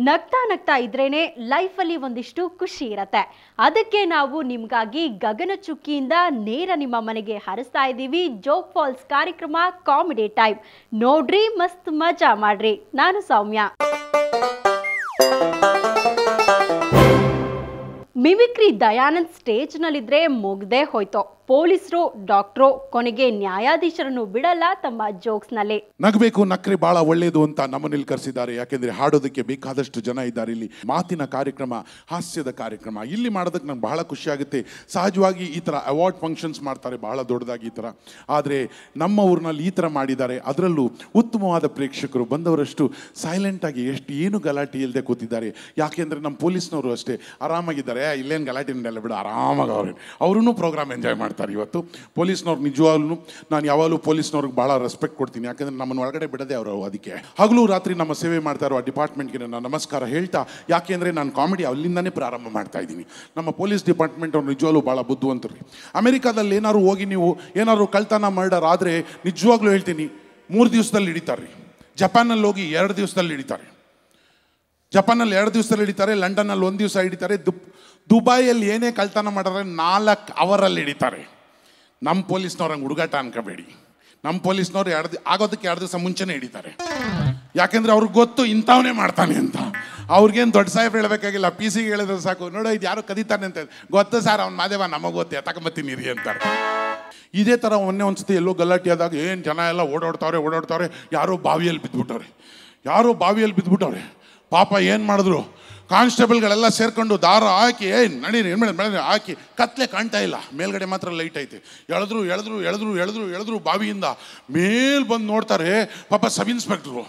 ನಗ್ತಾ ನಗ್ತಾ ಇದ್ರೇನೆ ಲೈಫಲ್ಲಿ ಒಂದಿಷ್ಟು ಖುಷಿ ಇರತ್ತೆ ಅದಕ್ಕೆ ನಾವು ನಿಮ್ಗಾಗಿ ಗಗನಚುಕ್ಕಿಯಿಂದ ನೇರ ನಿಮ್ಮ ಮನೆಗೆ ಹರಿಸ್ತಾ ಇದ್ದೀವಿ ಜೋಕ್ ಫಾಲ್ಸ್ ಕಾರ್ಯಕ್ರಮ ಕಾಮಿಡಿ ಟೈಮ್ ನೋಡ್ರಿ ಮಸ್ತ್ ಮಜಾ ಮಾಡ್ರಿ ನಾನು ಸೌಮ್ಯ ಮಿಮಿಕ್ರಿ ದಯಾನಂದ್ ಸ್ಟೇಜ್ನಲ್ಲಿದ್ರೆ ಮುಗ್ದೇ ಹೋಯ್ತು ಪೊಲೀಸರು ಡಾಕ್ಟ್ರು ಕೊನೆಗೆ ನ್ಯಾಯಾಧೀಶರನ್ನು ಬಿಡಲ್ಲ ತಮ್ಮ ಜೋಕ್ಸ್ನಲ್ಲಿ ನಗಬೇಕು ನಕ್ರೆ ಬಹಳ ಒಳ್ಳೆಯದು ಅಂತ ನಮ್ಮಲ್ಲಿ ಕರೆಸಿದ್ದಾರೆ ಯಾಕೆಂದ್ರೆ ಹಾಡೋದಕ್ಕೆ ಬೇಕಾದಷ್ಟು ಜನ ಇದ್ದಾರೆ ಇಲ್ಲಿ ಮಾತಿನ ಕಾರ್ಯಕ್ರಮ ಹಾಸ್ಯದ ಕಾರ್ಯಕ್ರಮ ಇಲ್ಲಿ ಮಾಡೋದಕ್ಕೆ ನಂಗೆ ಬಹಳ ಖುಷಿ ಆಗುತ್ತೆ ಸಹಜವಾಗಿ ಈ ಥರ ಅವಾರ್ಡ್ ಫಂಕ್ಷನ್ಸ್ ಮಾಡ್ತಾರೆ ಬಹಳ ದೊಡ್ಡದಾಗಿ ಈ ಥರ ಆದರೆ ನಮ್ಮ ಊರಿನಲ್ಲಿ ಈ ಥರ ಮಾಡಿದ್ದಾರೆ ಅದರಲ್ಲೂ ಉತ್ತಮವಾದ ಪ್ರೇಕ್ಷಕರು ಬಂದವರಷ್ಟು ಸೈಲೆಂಟಾಗಿ ಎಷ್ಟು ಏನು ಗಲಾಟೆ ಇಲ್ಲದೆ ಕೂತಿದ್ದಾರೆ ಯಾಕೆಂದರೆ ನಮ್ಮ ಪೊಲೀಸ್ನವರು ಅಷ್ಟೇ ಆರಾಮಾಗಿದ್ದಾರೆ "ಏ, ಇಲ್ಲೇನು ಗಲಾಟೆ ಇಲ್ಲ ಬಿಡು ಆರಾಮಾಗಿ ಅವ್ರೆ ಅವರೂ ಪ್ರೋಗ್ರಾಮ್ ಎಂಜಾಯ್ ಮಾಡ್ತಾರೆ ಇವತ್ತು ಪೊಲೀಸ್ನವ್ರು ನಿಜವಾಗ್ಲೂ ನಾನು ಯಾವಾಗಲೂ ಪೊಲೀಸ್ನವ್ರಿಗೆ ಭಾಳ ರೆಸ್ಪೆಕ್ಟ್ ಕೊಡ್ತೀನಿ ಯಾಕಂದ್ರೆ ನಮ್ಮನ್ನು ಒಳಗಡೆ ಬಿಡದೆ ಅವರು ಅದಕ್ಕೆ ಹಗಲು ರಾತ್ರಿ ನಮ್ಮ ಸೇವೆ ಮಾಡ್ತಾ ಇರೋ ಆ ಡಿಪಾರ್ಟ್ಮೆಂಟ್ಗೆ ನಾನು ನಮಸ್ಕಾರ ಹೇಳ್ತಾ ಯಾಕೆಂದರೆ ನಾನು ಕಾಮಿಡಿ ಅಲ್ಲಿಂದನೇ ಪ್ರಾರಂಭ ಮಾಡ್ತಾ ಇದ್ದೀನಿ ನಮ್ಮ ಪೊಲೀಸ್ ಡಿಪಾರ್ಟ್ಮೆಂಟ್ ಅವ್ರು ನಿಜವಾಗ್ಲೂ ಭಾಳ ಬುದ್ಧಿವಂತರು ರೀ ಅಮೆರಿಕಾದಲ್ಲಿ ಏನಾದ್ರು ಹೋಗಿ ನೀವು ಏನಾದ್ರು ಕಳ್ತನ ಮರ್ಡರ್ ಆದರೆ ನಿಜವಾಗ್ಲೂ ಹೇಳ್ತೀನಿ ಮೂರು ದಿವಸದಲ್ಲಿ ಹಿಡಿತಾರೆ ರೀ ಜಪಾನಲ್ಲಿ ಹೋಗಿ ಎರಡು ದಿವಸದಲ್ಲಿ ಹಿಡಿತಾರೆ ಜಪಾನಲ್ಲಿ ಎರಡು ದಿವಸದಲ್ಲಿ ಹಿಡಿತಾರೆ ಲಂಡನ್ನಲ್ಲಿ ಒಂದು ದಿವಸ ಹಿಡಿತಾರೆ ದುಬ್ ದುಬೈಯಲ್ಲಿ ಏನೇ ಕಳ್ತನ ಮಾಡಿದ್ರೆ ನಾಲ್ಕು ಅವರಲ್ಲಿ ಹಿಡಿತಾರೆ ನಮ್ಮ ಪೊಲೀಸ್ನವ್ರು ಹಂಗೆ ಹುಡುಗಾಟ ಅನ್ಕೋಬೇಡಿ ನಮ್ಮ ಪೊಲೀಸ್ನವ್ರು ಎರಡು ಆಗೋದಕ್ಕೆ ಎರಡು ದಿವಸ ಮುಂಚೆನೇ ಹಿಡಿತಾರೆ ಯಾಕೆಂದ್ರೆ ಅವ್ರಿಗೆ ಗೊತ್ತು ಇಂಥವನೇ ಮಾಡ್ತಾನೆ ಅಂತ ಅವ್ರಿಗೇನು ದೊಡ್ಡ ಸಾಹೇಬ್ರು ಹೇಳಬೇಕಾಗಿಲ್ಲ ಪಿ ಸಿಗೆ ಹೇಳಿದ್ರೆ ಸಾಕು ನೋಡೋ ಇದು ಯಾರು ಕದೀತಾನೆ ಅಂತ ಗೊತ್ತು ಸರ್ ಅವ್ನು ಮಾದೇವ ನಮಗೆ ಗೊತ್ತು ಎತ್ತಕೊಂಬತ್ತೀನಿ ರೀ ಅಂತಾರೆ ಇದೇ ಥರ ಮೊನ್ನೆ ಒಂದ್ಸತಿ ಎಲ್ಲೋ ಗಲಾಟೆ ಆದಾಗ ಏನು ಜನ ಎಲ್ಲ ಓಡಾಡ್ತಾವ್ರೆ ಓಡಾಡ್ತಾವ್ರೆ ಯಾರೋ ಬಾವಿಯಲ್ಲಿ ಬಿದ್ದುಬಿಟ್ಟವ್ರೆ ಯಾರೋ ಬಾವಿಯಲ್ಲಿ ಬಿದ್ದುಬಿಟ್ಟವ್ರೆ ಪಾಪ ಏನು ಮಾಡಿದ್ರು ಕಾನ್ಸ್ಟೇಬಲ್ಗಳೆಲ್ಲ ಸೇರ್ಕೊಂಡು ದಾರ ಹಾಕಿ ಏ ನಡೀರಿ ಏನು ಮಾಡಿ ನಡೀರಿ ಹಾಕಿ ಕತ್ಲೆ ಕಾಣ್ತಾ ಇಲ್ಲ ಮೇಲ್ಗಡೆ ಮಾತ್ರ ಲೈಟ್ ಐತೆ ಎಳೆದ್ರು ಎಳೆದ್ರು ಎಳೆದ್ರು ಎಳೆದ್ರು ಎಳೆದ್ರು ಬಾವಿಯಿಂದ ಮೇಲ್ ಬಂದು ನೋಡ್ತಾರೆ ಪಾಪ ಸಬ್ ಇನ್ಸ್ಪೆಕ್ಟ್ರು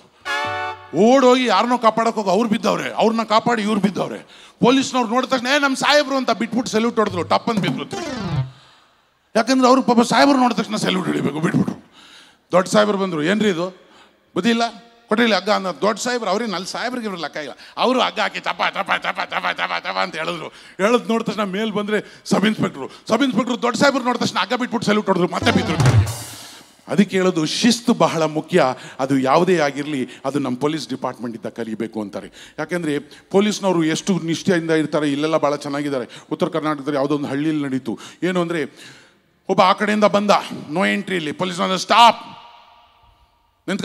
ಓಡೋಗಿ ಯಾರನ್ನೋ ಕಾಪಾಡಕ್ಕೆ ಹೋಗಿ ಅವ್ರು ಬಿದ್ದವ್ರೆ ಅವ್ರನ್ನ ಕಾಪಾಡಿ ಇವ್ರು ಬಿದ್ದವ್ರೆ ಪೊಲೀಸ್ನವ್ರು ನೋಡಿದ ತಕ್ಷಣ ಏ ನಮ್ಮ ಸಾಹೇಬ್ರು ಅಂತ ಬಿಟ್ಬಿಟ್ಟು ಸಲ್ಯೂಟ್ ಹೊಡೆದ್ರು ಟಪ್ಪನ್ ಬಿದ್ರು ತಿರ್ಗಿ. ಯಾಕಂದ್ರೆ ಅವ್ರು ಪಾಪ ಸಾಹೇಬ್ರು ನೋಡಿದ ತಕ್ಷಣ ಸಲ್ಯೂಟ್ ಹಿಡಿಬೇಕು ಬಿಟ್ಬಿಟ್ರು ದೊಡ್ಡ ಸಾಹೇಬ್ರು ಬಂದರು ಏನ್ರಿ ಇದು ಬುದ್ಧಿ ಇಲ್ಲ ಕೊಟ್ಟಿಲ್ಲ ಹಗ್ಗ ಅನ್ನೋ ದೊಡ್ಡ ಸಾಹೇಬ್ರು ಅವ್ರಿಗೆ ಅಲ್ಲಿ ಸಾಹೇಬ್ರಿಗೆ ಇವ್ರ ಲೆಕ್ಕ ಇಲ್ಲ ಅವರು ಹಗ್ಗ ಹಾಕಿ ತಪ ತಪ ತಪ ತಪ ತಪ ತಪ ಅಂತ ಹೇಳಿದ್ರು ಹೇಳದ್ ನೋಡಿದ ತಕ್ಷಣ ಮೇಲ್ ಬಂದರೆ ಸಬ್ ಇನ್ಸ್ಪೆಕ್ಟ್ರು ಸಬ್ ಇನ್ಸ್ಪೆಕ್ಟ್ರು ದೊಡ್ಡ ಸಾಹೇಬ್ರು ನೋಡಿದ ತಕ್ಷಣ ಹಗ್ಗ ಬಿಟ್ಬಿಟ್ಟು ಸಲ್ಯೂಟ್ ಹೊಡೆದ್ರು ಮತ್ತೆ ಬಿದ್ರು ಕೆಳಗೆ ಅದಕ್ಕೆ ಹೇಳೋದು ಶಿಸ್ತು ಬಹಳ ಮುಖ್ಯ ಅದು ಯಾವುದೇ ಆಗಿರಲಿ ಅದು ನಮ್ಮ ಪೊಲೀಸ್ ಡಿಪಾರ್ಟ್ಮೆಂಟಿಂದ ಕಲಿಬೇಕು ಅಂತಾರೆ ಯಾಕೆಂದರೆ ಪೊಲೀಸ್ನವರು ಎಷ್ಟು ನಿಷ್ಠೆಯಿಂದ ಇರ್ತಾರೆ ಇಲ್ಲೆಲ್ಲ ಭಾಳ ಚೆನ್ನಾಗಿದ್ದಾರೆ ಉತ್ತರ ಕರ್ನಾಟಕದಲ್ಲಿ ಯಾವುದೋ ಒಂದು ಹಳ್ಳಿಯಲ್ಲಿ ನಡೀತು ಏನು ಅಂದರೆ ಒಬ್ಬ ಆ ಕಡೆಯಿಂದ ಬಂದ ನೋ ಎಂಟ್ರಿಯಲ್ಲಿ ಪೊಲೀಸ್ನವ್ರು ಸ್ಟಾಪ್ ನಿಂತ್ಕ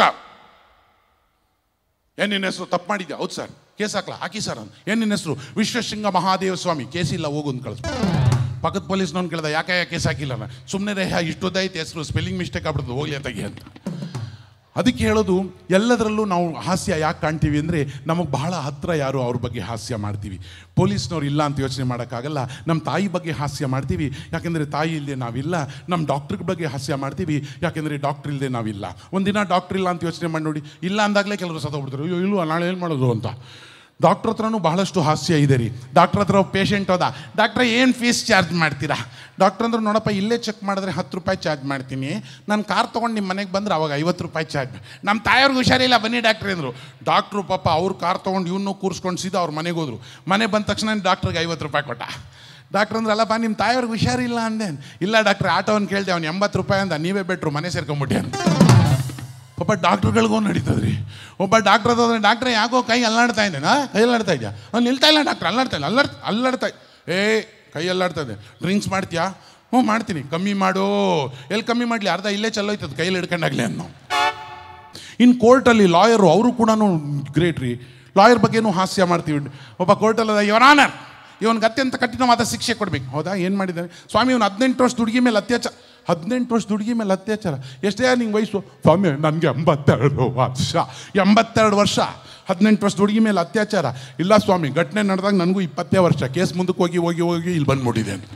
ಏನು ನಿನ್ನ ಹೆಸರು ತಪ್ಪು ಮಾಡಿದ್ಯಾ ಹೌದು ಸರ್ ಕೇಸ್ ಹಾಕ್ಲಾ ಹಾಕಿ ಸರ್ ಅಂತ ಏನು ನಿನ್ನ ಹೆಸರು ವಿಶ್ವಶೃಂಗ ಮಹಾದೇವ ಸ್ವಾಮಿ ಕೇಸ್ ಇಲ್ಲ ಹೋಗು ಅಂತ ಕಳಿಸ್ ಪಕ್ಕದ ಪೊಲೀಸ್ನವ್ನು ಕೇಳ್ದ ಯಾಕೆ ಯಾಕೆ ಕೇಸ್ ಹಾಕಿಲ್ಲ ನಾನು ಸುಮ್ಮನೆ ರೇ ಇಷ್ಟೊದ್ದೈತೆ ಹೆಸರು ಸ್ಪೆಲ್ಲಿಂಗ್ ಮಿಸ್ಟೇಕ್ ಆಗ್ಬಿಡ್ತದೆ ಹೋಗ್ಲಿ ಅಂತ ಅಂತ ಅದಕ್ಕೆ ಹೇಳೋದು ಎಲ್ಲದರಲ್ಲೂ ನಾವು ಹಾಸ್ಯ ಯಾಕೆ ಕಾಣ್ತೀವಿ ಅಂದರೆ ನಮಗೆ ಬಹಳ ಹತ್ರ ಯಾರು ಅವ್ರ ಬಗ್ಗೆ ಹಾಸ್ಯ ಮಾಡ್ತೀವಿ ಪೊಲೀಸ್ನವ್ರು ಇಲ್ಲ ಅಂತ ಯೋಚನೆ ಮಾಡೋಕ್ಕಾಗಲ್ಲ ನಮ್ಮ ತಾಯಿ ಬಗ್ಗೆ ಹಾಸ್ಯ ಮಾಡ್ತೀವಿ ಯಾಕೆಂದರೆ ತಾಯಿ ಇಲ್ಲದೆ ನಾವಿಲ್ಲ ನಮ್ಮ ಡಾಕ್ಟ್ರ್ ಬಗ್ಗೆ ಹಾಸ್ಯ ಮಾಡ್ತೀವಿ ಯಾಕೆಂದರೆ ಡಾಕ್ಟ್ರ್ ಇಲ್ಲದೆ ನಾವಿಲ್ಲ ಒಂದಿನ ಡಾಕ್ಟ್ರ್ ಇಲ್ಲ ಅಂತ ಯೋಚನೆ ಮಾಡಿ ನೋಡಿ ಇಲ್ಲ ಅಂದಾಗಲೇ ಕೆಲವರು ಸತ್ತೋಗ್ಬಿಡ್ತಾರೆ ಅಯ್ಯೋ ಇಲ್ವಾ ನಾಳೆ ಏನು ಮಾಡೋದು ಅಂತ ಡಾಕ್ಟ್ರ್ ಹತ್ರನೂ ಬಹಳಷ್ಟು ಹಾಸ್ಯ ಇದೆ ರೀ ಡಾಕ್ಟ್ರ್ ಹತ್ರ ಪೇಷಂಟ್ ಹೋದ ಡಾಕ್ಟ್ರೆ ಏನು ಫೀಸ್ ಚಾರ್ಜ್ ಮಾಡ್ತೀರಾ ಡಾಕ್ಟ್ರ್ ಅಂದ್ರೆ ನೋಡಪ್ಪ ಇಲ್ಲೇ ಚೆಕ್ ಮಾಡಿದ್ರೆ ಹತ್ತು ರೂಪಾಯಿ ಚಾರ್ಜ್ ಮಾಡ್ತೀನಿ ನಾನು ಕಾರ್ ತೊಗೊಂಡು ನಿಮ್ಮ ಮನೆಗೆ ಬಂದ್ರೆ ಅವಾಗ ಐವತ್ತು ರೂಪಾಯಿ ಚಾರ್ಜ್ ನಮ್ಮ ತಾಯಿಯವ್ರಿಗೆ ಹುಷಾರಿಲ್ಲ ಬನ್ನಿ ಡಾಕ್ಟ್ರಿ ಅಂದರು ಡಾಕ್ಟ್ರು ಪಾಪ ಅವ್ರು ಕಾರ್ ತೊಗೊಂಡು ಇವನು ಕೂರಿಸ್ಕೊಂಡು ಸೀದಾ ಅವ್ರ ಮನೆಗೆ ಹೋದ್ರು ಮನೆ ಬಂದ ತಕ್ಷಣ ಡಾಕ್ಟ್ರಿಗೆ ಐವತ್ತು ರೂಪಾಯಿ ಕೊಟ್ಟ ಡಾಕ್ಟ್ರ್ ಅಂದ್ರೆ ಅಲ್ಲಪ್ಪ ನಿಮ್ಮ ತಾಯಿಯವ್ರಿಗೆ ಹುಷಾರಿಲ್ಲ ಅಂದೆ ಇಲ್ಲ ಡಾಕ್ಟ್ರ್ ಆಟೋವನ್ನು ಕೇಳಿದೆ ಅವ್ನು ಎಂಬತ್ತು ರೂಪಾಯಿ ಅಂದ ನೀವೇ ಬೆಟ್ರು ಮನೆ ಸೇರ್ಕೊಂಬಿಟ್ಟೆ ಅಂತ ಒಬ್ಬ ಡಾಕ್ಟ್ರುಗಳಿಗೂ ನಡೀತದ್ರಿ ಒಬ್ಬ ಡಾಕ್ಟರ್ ಅದಾದ್ರೆ ಡಾಕ್ಟ್ರೆ ಯಾಕೋ ಕೈ ಅಲ್ಲಾಡ್ತಾ ಇದ್ದೇನಾ ಕೈ ಅಲ್ಲಾಡ್ತಾ ಇದೆಯಾ ಅವ್ನು ನಿಲ್ತಾ ಇಲ್ಲ ಡಾಕ್ಟ್ರ್ ಅಲ್ಲಾಡ್ತಾ ಇಲ್ಲ ಅಲ್ಲಾಡ್ ಅಲ್ಲಾಡ್ತಾ ಏ ಕೈ ಅಲ್ಲಾಡ್ತಾ ಇದೆ ಡ್ರಿಂಕ್ಸ್ ಮಾಡ್ತೀಯಾ ಹ್ಞೂ ಮಾಡ್ತೀನಿ ಕಮ್ಮಿ ಮಾಡು ಎಲ್ಲಿ ಕಮ್ಮಿ ಮಾಡಲಿ ಅರ್ಧ ಇಲ್ಲೇ ಚಲ್ಲೋಯ್ತದ ಕೈಯಲ್ಲಿ ಹಿಡ್ಕೊಂಡಾಗ್ಲಿ ಅನ್ನೋ ಇನ್ನು ಕೋರ್ಟಲ್ಲಿ ಲಾಯರು ಅವರು ಕೂಡ ಗ್ರೇಟ್ ರೀ ಲಾಯರ್ ಬಗ್ಗೆನೂ ಹಾಸ್ಯ ಮಾಡ್ತೀವಿ ಒಬ್ಬ ಕೋರ್ಟಲ್ಲಿ ಇವನಾನರ್ ಇವನ್ಗೆ ಅತ್ಯಂತ ಕಠಿಣವಾದ ಶಿಕ್ಷೆ ಕೊಡ್ಬೇಕು ಹೌದಾ ಏನು ಮಾಡಿದ್ದಾನೆ ಸ್ವಾಮಿ ಇವನು ಹದಿನೆಂಟು ವರ್ಷ ಹುಡುಗಿ ಮೇಲೆ ಅತ್ಯಾಚಾರ ಹದಿನೆಂಟು ವರ್ಷ ಹುಡುಗಿ ಮೇಲೆ ಅತ್ಯಾಚಾರ ಎಷ್ಟೇ ನಿಂಗೆ ವಯಸ್ಸು ಸ್ವಾಮಿ ನನಗೆ ಎಂಬತ್ತೆರಡು ವರ್ಷ ಎಂಬತ್ತೆರಡು ವರ್ಷ ಹದಿನೆಂಟು ವರ್ಷದ ಹುಡುಗಿ ಮೇಲೆ ಅತ್ಯಾಚಾರ ಇಲ್ಲ ಸ್ವಾಮಿ ಘಟನೆ ನಡೆದಾಗ ನನಗೂ ಇಪ್ಪತ್ತೇ ವರ್ಷ ಕೇಸ್ ಮುಂದಕ್ಕೆ ಹೋಗಿ ಹೋಗಿ ಹೋಗಿ ಇಲ್ಲಿ ಬಂದ್ಬಿಟ್ಟಿದೆ ಅಂತ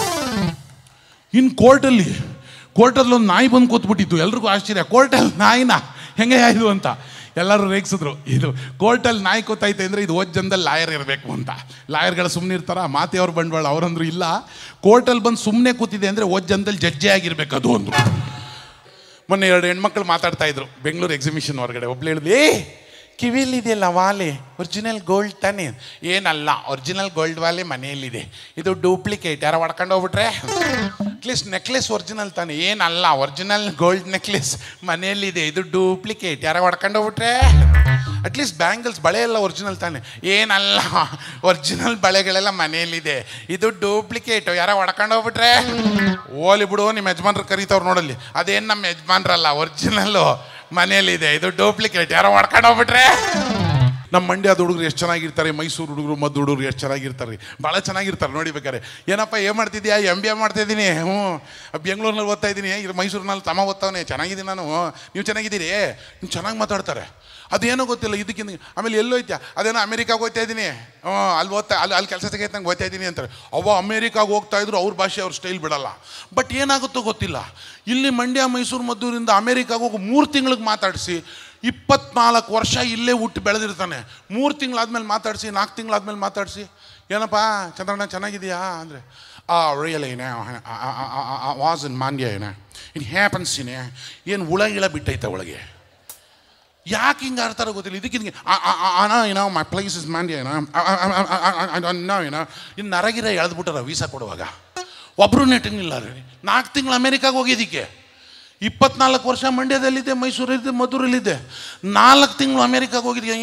ಇನ್ನು ಕೋರ್ಟಲ್ಲಿ ಕೋರ್ಟಲ್ಲಿ ಒಂದು ನಾಯಿ ಬಂದು ಕೂತ್ಬಿಟ್ಟಿತ್ತು ಎಲ್ರಿಗೂ ಆಶ್ಚರ್ಯ ಕೋರ್ಟಲ್ಲಿ ನಾಯಿನ ಹೆಂಗೆ ಇದು ಅಂತ ಎಲ್ಲರೂ ರೇಗಿಸಿದ್ರು ಇದು ಕೋರ್ಟಲ್ಲಿ ನಾಯಿ ಕೂತೈತೆ ಅಂದರೆ ಇದು ಓದ್ ಜನದಲ್ಲಿ ಲಾಯರ್ ಇರಬೇಕು ಅಂತ ಲಾಯರ್ಗಳು ಸುಮ್ಮನೆ ಇರ್ತಾರ ಮಾತೆ ಅವ್ರ ಬಂಡವಾಳ ಅವರಂದ್ರು ಇಲ್ಲ ಕೋರ್ಟಲ್ಲಿ ಬಂದು ಸುಮ್ಮನೆ ಕೂತಿದೆ ಅಂದರೆ ಓದ್ ಜನದಲ್ಲಿ ಜಡ್ಜೆ ಆಗಿರ್ಬೇಕು ಅದು ಅಂದರು ಮೊನ್ನೆ ಎರಡು ಹೆಣ್ಮಕ್ಳು ಮಾತಾಡ್ತಾ ಇದ್ರು ಬೆಂಗಳೂರು ಎಕ್ಸಿಬಿಷನ್ ಹೊರಗಡೆ ಒಬ್ಳು ಹೇಳಿದ್ಲು ಏ ಕಿವಿಲಿದೆಯಲ್ಲ ವಾಲೆ ಒರಿಜಿನಲ್ ಗೋಲ್ಡ್ ತಾನೇ ಏನಲ್ಲ ಒರಿಜಿನಲ್ ಗೋಲ್ಡ್ ವಾಲೆ ಮನೆಯಲ್ಲಿದೆ ಇದು ಡೂಪ್ಲಿಕೇಟ್ ಯಾರೋ ಹೊಡ್ಕೊಂಡು ಹೋಗ್ಬಿಟ್ರೆ ಅಟ್ಲೀಸ್ಟ್ ನೆಕ್ಲೆಸ್ ಒರಿಜಿನಲ್ ತಾನೆ ಏನಲ್ಲ ಒರಿಜಿನಲ್ ಗೋಲ್ಡ್ ನೆಕ್ಲೆಸ್ ಮನೆಯಲ್ಲಿದೆ ಇದು ಡೂಪ್ಲಿಕೇಟ್ ಯಾರೋ ಹೊಡ್ಕೊಂಡು ಹೋಗ್ಬಿಟ್ರೆ ಅಟ್ಲೀಸ್ಟ್ ಬ್ಯಾಂಗಲ್ಸ್ ಬಳೆ ಎಲ್ಲ ಒರಿಜಿನಲ್ ತಾನೆ ಏನಲ್ಲ ಒರಿಜಿನಲ್ ಬಳೆಗಳೆಲ್ಲ ಮನೆಯಲ್ಲಿದೆ ಇದು ಡೂಪ್ಲಿಕೇಟು ಯಾರೋ ಹೊಡ್ಕೊಂಡು ಹೋಗ್ಬಿಟ್ರೆ ಓಲಿ ಬಿಡು ನಿಮ್ಮ ಯಜಮಾನ್ರು ಕರೀತವ್ರು ನೋಡಲ್ಲಿ ಅದೇನು ನಮ್ಮ ಯಜಮಾನ್ರಲ್ಲ ಒರಿಜಿನಲ್ಲು ಮನೆಯಲ್ಲಿದೆ ಇದು ಡೂಪ್ಲಿಕೇಟ್ ಯಾರೋ ಹೊಡ್ಕೊಂಡು ಹೋಗ್ಬಿಟ್ರೆ ನಮ್ಮ ಮಂಡ್ಯದ ಹುಡುಗರು ಎಷ್ಟು ಚೆನ್ನಾಗಿರ್ತಾರೆ ಮೈಸೂರು ಹುಡುಗರು ಮದ್ದು ಹುಡುಗರು ಎಷ್ಟು ಚೆನ್ನಾಗಿರ್ತಾರೆ ಭಾಳ ಚೆನ್ನಾಗಿರ್ತಾರೆ ನೋಡಿ ಬೇಕಾರೆ ಏನಪ್ಪ ಏನು ಮಾಡ್ತಿದ್ಯಾ ಎಮ್ ಬಿ ಎ ಮಾಡ್ತಾಯಿದ್ದೀನಿ ಹ್ಞೂ ಬೆಂಗಳೂರಿನಲ್ಲಿ ಓದ್ತಾ ಇದ್ದೀನಿ ಇದು ಮೈಸೂರಿನಲ್ಲಿ ತಮ್ಮ ಓದ್ತಾವನೆ ಚೆನ್ನಾಗಿದ್ದೀನಿ ನಾನು ನೀವು ಚೆನ್ನಾಗಿದ್ದೀರಿ ನೀವು ಚೆನ್ನಾಗಿ ಮಾತಾಡ್ತಾರೆ ಅದೇನೋ ಗೊತ್ತಿಲ್ಲ ಇದಕ್ಕಿಂತ ಆಮೇಲೆ ಎಲ್ಲೋ ಐತ್ಯಾ ಅದೇನೋ ಅಮೇರಿಕಾಗೆ ಹೋಗ್ತಾ ಇದ್ದೀನಿ ಹ್ಞೂ ಅಲ್ಲಿ ಓದ್ತಾ ಅಲ್ಲಿ ಅಲ್ಲಿ ಕೆಲಸ ಸಿಗೈತೆ ನಂಗೆ ಓದ್ತಾ ಇದ್ದೀನಿ ಅಂತಾರೆ ಅವ್ವ ಅಮೇರಿಕಾಗೆ ಹೋಗ್ತಾ ಇದ್ರು ಅವ್ರ ಭಾಷೆ ಅವ್ರ ಸ್ಟೈಲ್ ಬಿಡಲ್ಲ ಬಟ್ ಏನಾಗುತ್ತೋ ಗೊತ್ತಿಲ್ಲ ಇಲ್ಲಿ ಮಂಡ್ಯ ಮೈಸೂರು ಮದ್ದೂರಿಂದ ಅಮೇರಿಕಾಗೆ ಹೋಗಿ ಮೂರು ತಿಂಗಳಿಗೆ ಮಾತಾಡಿಸಿ ಇಪ್ಪತ್ನಾಲ್ಕು ವರ್ಷ ಇಲ್ಲೇ ಹುಟ್ಟು ಬೆಳೆದಿರ್ತಾನೆ ಮೂರು ತಿಂಗಳಾದ್ಮೇಲೆ ಮಾತಾಡಿಸಿ ನಾಲ್ಕು ತಿಂಗಳಾದ್ಮೇಲೆ ಮಾತಾಡಿಸಿ ಏನಪ್ಪ ಚಂದ್ರಣ್ಣ ಚೆನ್ನಾಗಿದೆಯಾ ಅಂದರೆ ಆ ರಿಯಲ್ ಏನೇ ವಾಸ್ ಇನ್ ಮಾನ್ಯ ಏನೇ ಇನ್ ಹ್ಯಾಪನ್ಸ್ ಏನೇ ಏನು ಹುಳ ಗಿಳ ಬಿಟ್ಟೈತೆ ಒಳಗೆ ಯಾಕೆ ಹಿಂಗೆ ಆಡ್ತಾರೋ ಗೊತ್ತಿಲ್ಲ ಇದಕ್ಕಿಂಗೆ ಅಣ್ಣ ಏನೋ ಮೈ ಪ್ಲೇಸ್ ಇಸ್ ಮಂಡ್ಯ ಏನೋ ನೋ ಏನೋ ಇನ್ನು ನರಗಿರ ಎಳೆದ್ಬಿಟ್ಟಾರ ವೀಸಾ ಕೊಡುವಾಗ ಒಬ್ಬರು ನೆಟ್ಟಿಂಗಿಲ್ಲ ರೀ ನಾಲ್ಕು ತಿಂಗಳು ಅಮೇರಿಕಾಗೆ ಹೋಗಿದ್ದಕ್ಕೆ ಇಪ್ಪತ್ನಾಲ್ಕು ವರ್ಷ ಮಂಡ್ಯದಲ್ಲಿದ್ದೆ ಮೈಸೂರಲ್ಲಿದ್ದೆ ಮಧುರಲ್ಲಿದ್ದೆ ನಾಲ್ಕು ತಿಂಗಳು ಅಮೇರಿಕಾಗೆ ಹೋಗಿದ್ದೆ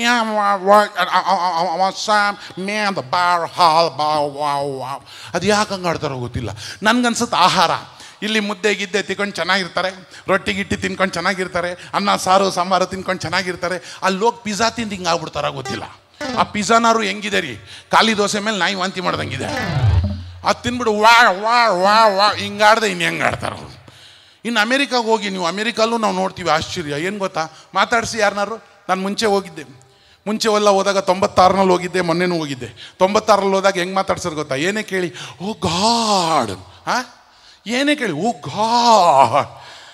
ಮೇ ಅಂತ ಬಾರ್ ಹಾಲ್ ಬಾ ವಾವ್ ವಾವ್ ಅದು ಯಾಕೆ ಹಂಗೆ ಆಡ್ತಾರೋ ಗೊತ್ತಿಲ್ಲ ನನ್ಗನ್ಸುತ್ತೆ ಆಹಾರ ಇಲ್ಲಿ ಮುದ್ದೆ ಗಿದ್ದೆ ತಿನ್ಕೊಂಡು ಚೆನ್ನಾಗಿರ್ತಾರೆ ರೊಟ್ಟಿ ಗಿಟ್ಟಿ ತಿನ್ಕೊಂಡು ಚೆನ್ನಾಗಿರ್ತಾರೆ ಅನ್ನ ಸಾರು ಸಾಂಬಾರು ತಿನ್ಕೊಂಡು ಚೆನ್ನಾಗಿರ್ತಾರೆ ಅಲ್ಲಿ ಹೋಗಿ ಪಿಜ್ಜಾ ತಿಂದು ಹಿಂಗೆ ಆಗ್ಬಿಡ್ತಾರ ಗೊತ್ತಿಲ್ಲ ಆ ಪಿಜ್ಜಾನಾರು ಹೆಂಗಿದೆ ರೀ ಖಾಲಿ ದೋಸೆ ಮೇಲೆ ನಾಯಿ ವಾಂತಿ ಮಾಡ್ದಂಗಿದೆ ಅದು ತಿನ್ಬಿಡು ವಾ ವಾ ವಾ ವಾ ಹಿಂಗಾಡ್ದೆ ಇನ್ನು ಹೆಂಗೆ ಆಡ್ತಾರ ಅವ್ರು ಇನ್ನು ಅಮೇರಿಕಾಗೆ ಹೋಗಿ ನೀವು ಅಮೇರಿಕಲ್ಲೂ ನಾವು ನೋಡ್ತೀವಿ ಆಶ್ಚರ್ಯ ಏನು ಗೊತ್ತಾ ಮಾತಾಡಿಸಿ ಯಾರನ್ನಾರು ನಾನು ಮುಂಚೆ ಹೋಗಿದ್ದೆ ಮುಂಚೆ ಎಲ್ಲ ಹೋದಾಗ ತೊಂಬತ್ತಾರನಲ್ಲಿ ಹೋಗಿದ್ದೆ ಮೊನ್ನೆನೂ ಹೋಗಿದ್ದೆ ತೊಂಬತ್ತಾರಲ್ಲಿ ಹೋದಾಗ ಹೆಂಗೆ ಮಾತಾಡ್ಸೋದು ಗೊತ್ತಾ ಏನೇ ಕೇಳಿ ಓ ಗಾಡ್ ಹಾಂ ಏನೇ ಕೇಳಿ oh God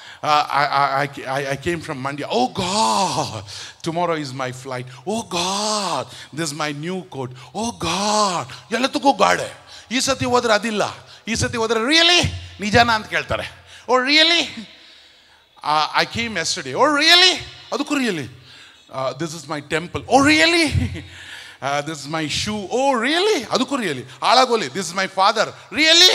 I came from Mandya oh God tomorrow is my flight oh God this my new code oh God ಎಲ್ಲದಕ್ಕೂ ಗಾಡೆ ಈ ಸತಿ ಹೋದ್ರೆ ಅದಿಲ್ಲ ಈ ಸತಿ ಹೋದ್ರೆ ರಿಯಲಿ ನಿಜಾನ ಅಂತ ಕೇಳ್ತಾರೆ oh really I came study oh really ಅದಕ್ಕೂ really this is my temple oh really this is my shoe oh really ಅದಕ್ಕೂ ರಿಯಲಿ ಹಾಳಾಗೋಲಿ this is my father really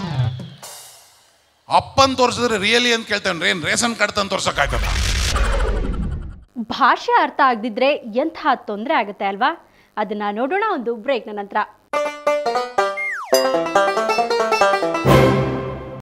ಅಪ್ಪನ್ ತೋರಿಸಿದ್ರೆ ರಿಯಲಿ ಅಂತ ಕೇಳ್ತಾನೆ ಏನು ರೇಷನ್ ಕಾರ್ಡ್ ತಂದು ತೋರ್ಸೋಕ್ಕಾಯ್ತದ ಭಾಷೆ ಅರ್ಥ ಆಗದಿದ್ರೆ ಎಂತಹ ತೊಂದರೆ ಆಗುತ್ತೆ ಅಲ್ವಾ ಅದನ್ನ ನೋಡೋಣ ಒಂದು ಬ್ರೇಕ್ನ ನಂತರ